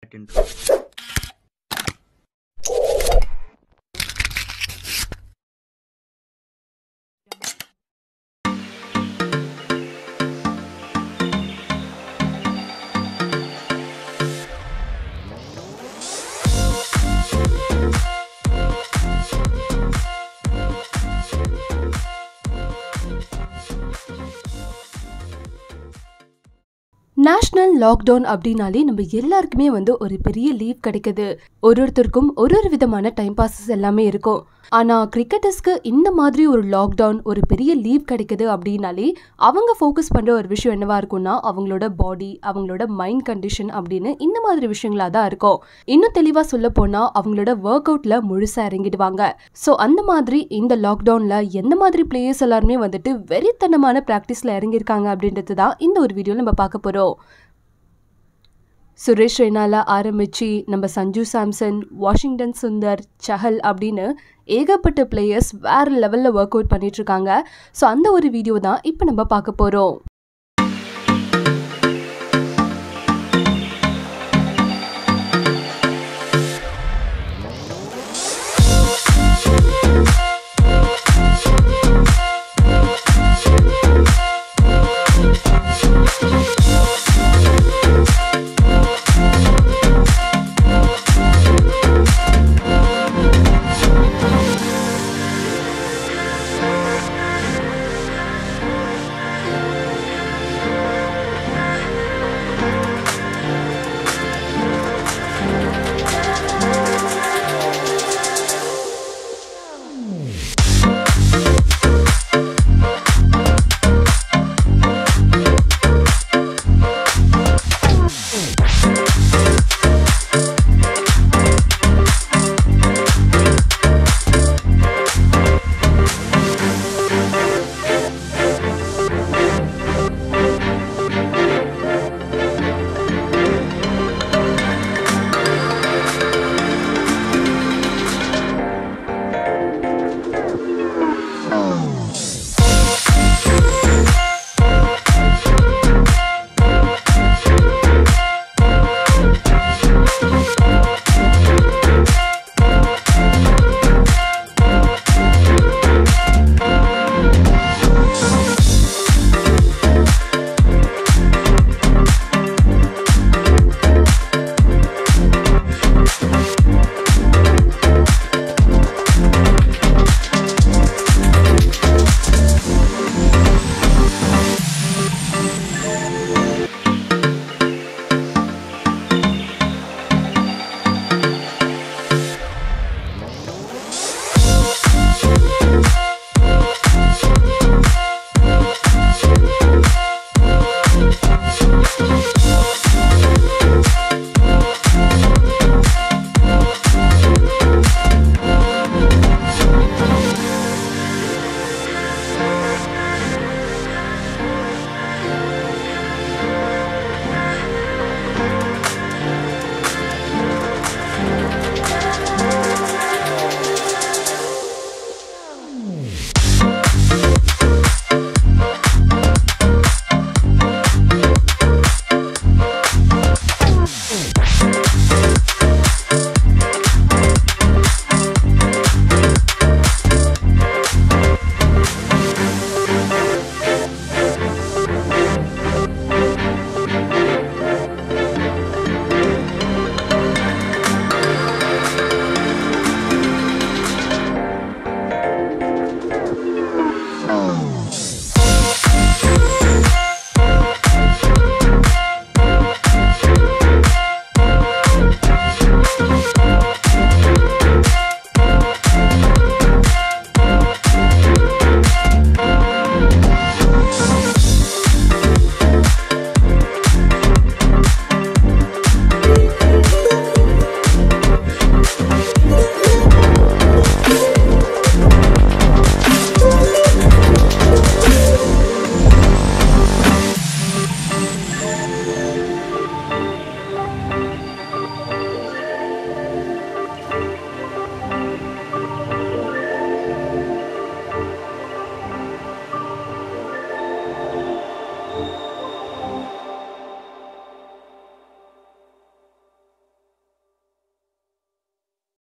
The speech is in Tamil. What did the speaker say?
that intro. நேஷ்னல் லாக்டவுன் அப்படின்னாலே நம்ம எல்லாருக்குமே வந்து ஒரு பெரிய லீவ் கிடைக்குது ஒரு ஒருத்தருக்கும் ஒரு ஒரு விதமான டைம் பாஸஸ் எல்லாமே இருக்கும் ஆனா கிரிக்கெட்டர்ஸ்க்கு இந்த மாதிரி ஒரு லாக்டவுன் ஒரு பெரிய லீவ் கிடைக்குது அப்படின்னாலே அவங்க ஃபோக்கஸ் பண்ற ஒரு விஷயம் என்னவா இருக்கும்னா அவங்களோட பாடி அவங்களோட மைண்ட் கண்டிஷன் அப்படின்னு இந்த மாதிரி விஷயங்களா தான் இருக்கும் இன்னும் தெளிவா சொல்ல போனா அவங்களோட ஒர்க் அவுட்ல முழுசா இறங்கிடுவாங்க ஸோ அந்த மாதிரி இந்த லாக்டவுன்ல எந்த மாதிரி பிளேயர்ஸ் எல்லாருமே வந்துட்டு வெறித்தனமான ப்ராக்டிஸ்ல இறங்கியிருக்காங்க அப்படின்றது தான் இந்த ஒரு வீடியோவில் நம்ம பார்க்க போறோம் சுரேஷ் ரெய்னால ஆரம்பிச்சு நம்ம சஞ்சு சாம்சன் வாஷிங்டன் சுந்தர் சஹல் அப்படின்னு ஏகப்பட்ட பிளேயர்ஸ் வேற லெவலில் ஒர்க் அவுட் பண்ணிட்டு இருக்காங்க ஸோ அந்த ஒரு வீடியோ தான் இப்போ நம்ம பார்க்க போகிறோம்